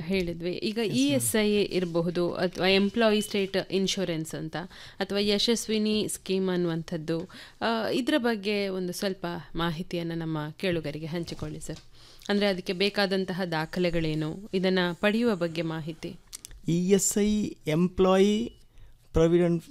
ಹೇಳಿದ್ವಿ ಈಗ E S I ಇರಬಹುದು ಅಥವಾ ಎಂಪ್ಲಾಯಿ ಸ್ಟೇಟ್ ಇನ್ಶೂರೆನ್ಸ್ ಅಂತ ಅಥವಾ ಯಶಸ್ವಿನಿ ಸ್ಕೀಮ್ ಅನ್ನುವಂಥದ್ದು ಆ, ಇದರ ಬಗ್ಗೆ ಒಂದು ಸ್ವಲ್ಪ ಮಾಹಿತಿಯನ್ನು ನಮ್ಮ ಕೇಳುಗರಿಗೆ ಹಂಚಿಕೊಳ್ಳಿ ಸರ್ ಅಂದರೆ ಅದಕ್ಕೆ ಬೇಕಾದಂತಹ ದಾಖಲೆಗಳೇನು ಇದನ್ನು ಪಡೆಯುವ ಬಗ್ಗೆ ಮಾಹಿತಿ E S I employee provident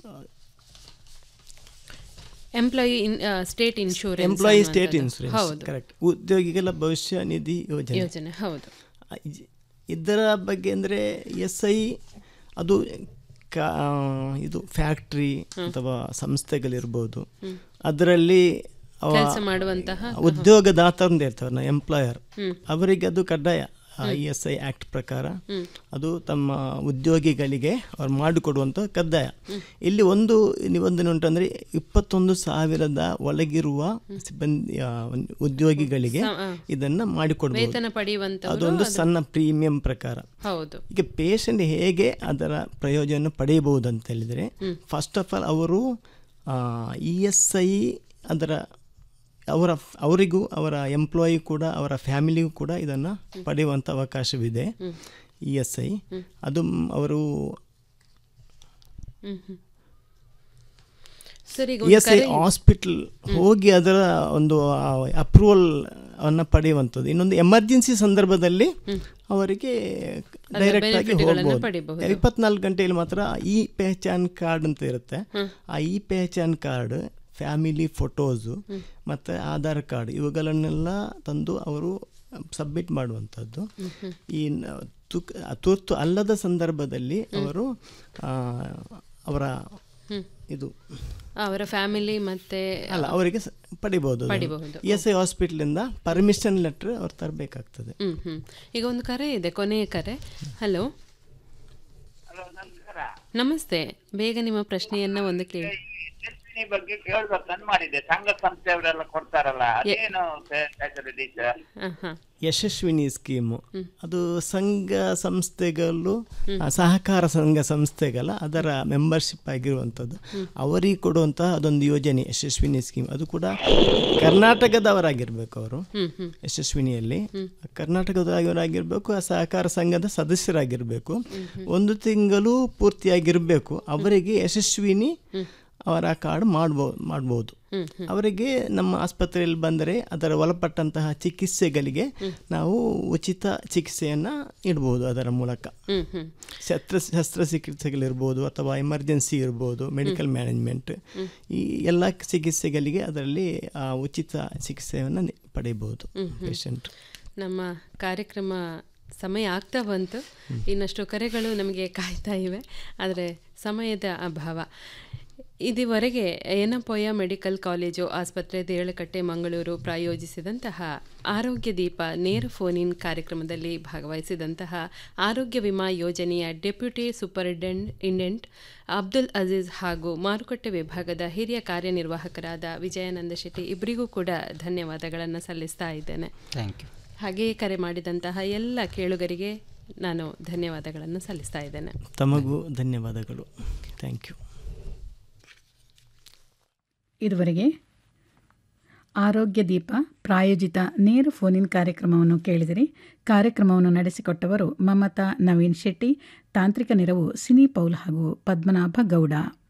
employee in state insurance employee state ಅನ್ನುವಂಥದ್ದು. ಇನ್ಶೂರೆನ್ಸ್ ಹೌದು ಕರೆಕ್ಟ್ ಉದ್ಯೋಗಿಗಳ ಭವಿಷ್ಯ ನಿಧಿ ಯೋಜನೆ ಯೋಜನೆ ಹೌದು ಆ, ಇದ್- ಇದರ ಬಗ್ಗೆ ಅಂದರೆ ಎಸ್ ಐ ಅದು ಕಾ ಇದು ಫ್ಯಾಕ್ಟ್ರಿ ಅಥವಾ ಸಂಸ್ಥೆಗಳಿರ್ಬೋದು ಅದರಲ್ಲಿ ಅವ ಕೆಲಸ ಮಾಡುವಂತಹ ಉದ್ಯೋಗದಾತ ಅಂತ ಇರ್ತಾರೆ ಎಂಪ್ಲಾಯರ್ ಅವರಿಗೆ ಅದು ಕಡ್ಡಾಯ ಇ ಎಸ್ ಐ ಆ್ಯಕ್ಟ್ ಪ್ರಕಾರ ಅದು ತಮ್ಮ ಉದ್ಯೋಗಿಗಳಿಗೆ ಅವ್ರು ಮಾಡಿಕೊಡುವಂಥ ಕಡ್ಡಾಯ ಇಲ್ಲಿ ಒಂದು ನಿಬಂಧನೆ ಉಂಟಂದರೆ ಇಪ್ಪತ್ತೊಂದು ಸಾವಿರದ ಒಳಗಿರುವ ಸಿಬ್ಬಂದಿ ಆ, ಉದ್ಯೋಗಿಗಳಿಗೆ ಇದನ್ನು ಮಾಡಿಕೊಡ್ಬೋದು ವೇತನ ಪಡೆಯುವಂಥವರು ಅದೊಂದು ಸಣ್ಣ ಪ್ರೀಮಿಯಂ ಪ್ರಕಾರ ಹೌದು ಈಗ ಪೇಷಂಟ್ ಹೇಗೆ ಅದರ ಪ್ರಯೋಜನ ಪಡೆಯಬಹುದು ಅಂತ ಹೇಳಿದರೆ ಫಸ್ಟ್ ಆಫ್ ಆಲ್ ಅವರು ಇ ಎಸ್ ಐ ಅದರ ಅವರ ಅವರಿಗೂ ಅವರ ಎಂಪ್ಲಾಯಿ ಕೂಡ ಅವರ ಫ್ಯಾಮಿಲಿಗೂ ಕೂಡ ಇದನ್ನು ಪಡೆಯುವಂಥ ಅವಕಾಶವಿದೆ ಇ ಎಸ್ ಐ ಅದು ಮ್, ಅವರು ಸರ್ ಈಗ ಇ ಒಂದು ಎಸ್ ಐ ಹಾಸ್ಪಿಟಲ್ ಹೋಗಿ ಅದರ ಒಂದು ಅಪ್ರೂವಲ್ ಅನ್ನು ಪಡೆಯುವಂಥದ್ದು ಇನ್ನೊಂದು ಎಮರ್ಜೆನ್ಸಿ ಸಂದರ್ಭದಲ್ಲಿ ಅವರಿಗೆ ಡೈರೆಕ್ಟ್ ಆಗಿ ಹೋಗ್ಬೋದು ಪಡಿಬಹುದು. ಇಪ್ಪತ್ನಾಲ್ಕು ಗಂಟೆಯಲ್ಲಿ ಮಾತ್ರ ಇ ಪೆಹಚಾನ್ ಕಾರ್ಡ್ ಅಂತ ಇರುತ್ತೆ ಆ E Pehchan card family photos ಮತ್ತು ಆಧಾರ್ ಕಾರ್ಡ್ ಇವುಗಳನ್ನೆಲ್ಲ ತಂದು ಅವರು ಸಬ್ಮಿಟ್ ಮಾಡುವಂಥದ್ದು ಈ ನ- ತುಕ್ ತುರ್ತು ಅಲ್ಲದ ಸಂದರ್ಭದಲ್ಲಿ ಅವರು ಆ, ಅವರ ಇದು ಅವರ ಫ್ಯಾಮಿಲಿ ಮತ್ತೆ ಅಲ್ಲ ಅವರಿಗೆ ಸ- ಪಡಿಬಹುದು ಪಡಿಬಹುದು. ಇ ಎಸ್ ಐ ಹಾಸ್ಪಿಟ್ಲಿಂದ ಪರ್ಮಿಷನ್ ಲೆಟರ್ ಅವ್ರು ತರಬೇಕಾಗ್ತದೆ ಹ್ಮ್ ಹ್ಮ್ ಈಗ ಒಂದು ಕರೆ ಇದೆ ಕೊನೆಯ ಕರೆ ಹಲೋ ನಮಸ್ತೆ ಬೇಗ ನಿಮ್ಮ ಪ್ರಶ್ನೆಯನ್ನ ಒಂದು ಕೇಳಿ ಯಶಸ್ವಿನಿ ಬಗ್ಗೆ ಕೇಳ್ಬೇಕಂತ ಮಾಡಿದೆ ಸಂಘ ಸಂಸ್ಥೆಯವರೆಲ್ಲ ಕೊಡ್ತಾರಲ್ಲ ಅದೇನು ಫೆಸಿಲಿಟೀಸ್ ಹ, ಹ. ಯಶಸ್ವಿನಿ ಸ್ಕೀಮು ಅದು ಸಂಘ ಸಂಸ್ಥೆಗಳು ಆ, ಸಹಕಾರ ಸಂಘ ಸಂಸ್ಥೆಗಳ ಅದರ ಮೆಂಬರ್ಶಿಪ್ ಆಗಿರುವಂಥದ್ದು ಅವರಿಗೆ ಕೊಡುವಂತಹ ಅದೊಂದು ಯೋಜನೆ ಯಶಸ್ವಿನಿ ಸ್ಕೀಮ್ ಅದು ಕೂಡ ಕರ್ನಾಟಕದವರಾಗಿರ್ಬೇಕು ಅವರು ಹ್ಮ್ ಹ್ಮ್ ಯಶಸ್ವಿನಿಯಲ್ಲಿ ಕರ್ನಾಟಕದವರಾಗಿರ್ಬೇಕು ಆ ಸಹಕಾರ ಸಂಘದ ಸದಸ್ಯರಾಗಿರಬೇಕು ಒಂದು ತಿಂಗಳು ಪೂರ್ತಿಯಾಗಿರಬೇಕು ಅವರಿಗೆ ಯಶಸ್ವಿನಿ ಅವರ ಕಾರ್ಡ್ ಮಾಡ್ಬೋದು ಮಾಡ್ಬೋದು ಅವರಿಗೆ ನಮ್ಮ ಆಸ್ಪತ್ರೆಯಲ್ಲಿ ಬಂದರೆ ಅದರ ಒಳಪಟ್ಟಂತಹ ಚಿಕಿತ್ಸೆಗಳಿಗೆ ನಾವು ಉಚಿತ ಚಿಕಿತ್ಸೆಯನ್ನು ಇಡ್ಬೋದು ಅದರ ಮೂಲಕ ಹ್ಮ್ ಹ್ಮ್ ಶಸ್ತ್ರ ಶಸ್ತ್ರಚಿಕಿತ್ಸೆಗಳಿರ್ಬೋದು ಅಥವಾ ಎಮರ್ಜೆನ್ಸಿ ಇರ್ಬೋದು ಮೆಡಿಕಲ್ ಮ್ಯಾನೇಜ್ಮೆಂಟ್ ಈ ಎಲ್ಲ ಚಿಕಿತ್ಸೆಗಳಿಗೆ ಅದರಲ್ಲಿ ಆ, ಉಚಿತ ಚಿಕಿತ್ಸೆಯನ್ನು ನಿ- ಪಡೆಯಬಹುದು ಪೇಷಂಟ್ ನಮ್ಮ ಕಾರ್ಯಕ್ರಮ ಸಮಯ ಆಗ್ತಾ ಬಂತು ಇನ್ನಷ್ಟು ಕರೆಗಳು ನಮಗೆ ಕಾಯ್ತಾ ಇವೆ ಆದರೆ ಸಮಯದ ಅಭಾವ ಇದುವರೆಗೆ ಏನಪೋಯ ಮೆಡಿಕಲ್ ಕಾಲೇಜು ಆಸ್ಪತ್ರೆ ದೇಳಕಟ್ಟೆ ಮಂಗಳೂರು ಪ್ರಾಯೋಜಿಸಿದಂತಹ ಆರೋಗ್ಯ ದೀಪ ನೇರ ಫೋನ್ ಇನ್ ಕಾರ್ಯಕ್ರಮದಲ್ಲಿ ಭಾಗವಹಿಸಿದಂತಹ ಆರೋಗ್ಯ ವಿಮಾ ಯೋಜನೆಯ ಡೆಪ್ಯೂಟಿ ಸೂಪರಿಂಟೆಂಡೆಂಟ್ ಅಬ್ದುಲ್ ಅಜೀಜ್ ಹಾಗೂ ಮಾರುಕಟ್ಟೆ ವಿಭಾಗದ ಹಿರಿಯ ಕಾರ್ಯನಿರ್ವಾಹಕರಾದ ವಿಜಯಾನಂದ ಶೆಟ್ಟಿ ಇಬ್ಬರಿಗೂ ಕೂಡ ಧನ್ಯವಾದಗಳನ್ನು ಸಲ್ಲಿಸ್ತಾ ಇದ್ದೇನೆ ಥ್ಯಾಂಕ್ ಯು ಹಾಗೆಯೇ ಕರೆ ಮಾಡಿದಂತಹ ಎಲ್ಲ ಕೇಳುಗರಿಗೆ ನಾನು ಧನ್ಯವಾದಗಳನ್ನು ಸಲ್ಲಿಸ್ತಾ ಇದ್ದೇನೆ ತಮಗೂ ಧನ್ಯವಾದಗಳು ಥ್ಯಾಂಕ್ ಯು ಇದುವರೆಗೆ ಆರೋಗ್ಯ ದೀಪ ಪ್ರಾಯೋಜಿತ ನೇರ ಫೋನಿನ್ ಕಾರ್ಯಕ್ರಮವನ್ನು ಕೇಳಿದಿರಿ ಕಾರ್ಯಕ್ರಮವನ್ನು ನಡೆಸಿಕೊಟ್ಟವರು ಮಮತಾ ನವೀನ್ ಶೆಟ್ಟಿ ತಾಂತ್ರಿಕ ನೆರವು ಸಿನಿ ಪೌಲ್ ಹಾಗೂ ಪದ್ಮನಾಭ ಗೌಡ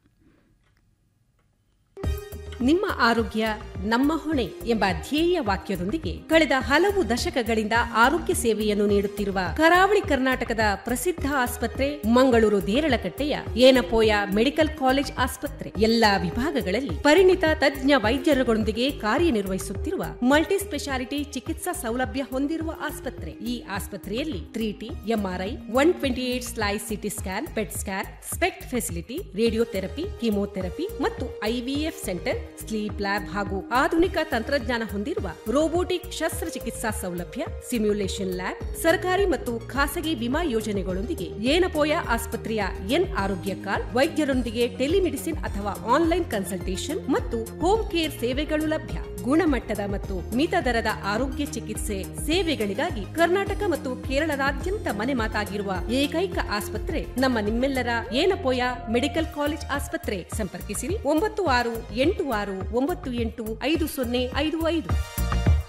ನಿಮ್ಮ ಆರೋಗ್ಯ ನಮ್ಮ ಹೊಣೆ ಎಂಬ ಧ್ಯೇಯ ವಾಕ್ಯದೊಂದಿಗೆ ಕಳೆದ ಹಲವು ದಶಕಗಳಿಂದ ಆರೋಗ್ಯ ಸೇವೆಯನ್ನು ನೀಡುತ್ತಿರುವ ಕರಾವಳಿ ಕರ್ನಾಟಕದ ಪ್ರಸಿದ್ಧ ಆಸ್ಪತ್ರೆ ಮಂಗಳೂರು ದೇರಳಕಟ್ಟೆಯ ಏನಪೋಯ ಮೆಡಿಕಲ್ ಕಾಲೇಜ್ ಆಸ್ಪತ್ರೆ ಎಲ್ಲಾ ವಿಭಾಗಗಳಲ್ಲಿ ಪರಿಣಿತ ತಜ್ಞ ವೈದ್ಯರುಗಳೊಂದಿಗೆ ಕಾರ್ಯನಿರ್ವಹಿಸುತ್ತಿರುವ ಮಲ್ಟಿ ಸ್ಪೆಷಾಲಿಟಿ ಚಿಕಿತ್ಸಾ ಸೌಲಭ್ಯ ಹೊಂದಿರುವ ಆಸ್ಪತ್ರೆ ಈ ಆಸ್ಪತ್ರೆಯಲ್ಲಿ three T MRI one twenty eight slice CT scan PET scan SPECT facility radiotherapy chemotherapy ಮತ್ತು ಐವಿಎಫ್ ಸೆಂಟರ್ ಸ್ಲೀಪ್ ಲ್ಯಾಬ್ ಹಾಗೂ ಆಧುನಿಕ ತಂತ್ರಜ್ಞಾನ ಹೊಂದಿರುವ ರೋಬೋಟಿಕ್ ಶಸ್ತ್ರಚಿಕಿತ್ಸಾ ಸೌಲಭ್ಯ ಸಿಮ್ಯುಲೇಷನ್ ಲ್ಯಾಬ್ ಸರ್ಕಾರಿ ಮತ್ತು ಖಾಸಗಿ ವಿಮಾ ಯೋಜನೆಗಳೊಂದಿಗೆ ಏನಪೋಯ ಆಸ್ಪತ್ರೆಯ ಎನ್ ಆರೋಗ್ಯ ಕಾರ್ಡ್ ವೈದ್ಯರೊಂದಿಗೆ ಟೆಲಿಮೆಡಿಸಿನ್ ಅಥವಾ ಆನ್ಲೈನ್ ಕನ್ಸಲ್ಟೇಷನ್ ಮತ್ತು ಹೋಮ್ ಕೇರ್ ಸೇವೆಗಳು ಲಭ್ಯ ಗುಣಮಟ್ಟದ ಮತ್ತು ಮಿತ ದರದ ಆರೋಗ್ಯ ಚಿಕಿತ್ಸೆ ಸೇವೆಗಳಿಗಾಗಿ ಕರ್ನಾಟಕ ಮತ್ತು ಕೇರಳದಾದ್ಯಂತ ಮನೆ ಮಾತಾಗಿರುವ ಏಕೈಕ ಆಸ್ಪತ್ರೆ ನಮ್ಮ ನಿಮ್ಮೆಲ್ಲರ ಏನಪೋಯ ಮೆಡಿಕಲ್ ಕಾಲೇಜ್ ಆಸ್ಪತ್ರೆ ಸಂಪರ್ಕಿಸಿರಿ ಒಂಬತ್ತು ಆರು ಎಂಟು ಆರು ಒಂಬತ್ತು ಎಂಟು ಐದು ಸೊನ್ನೆ ಐದು ಐದು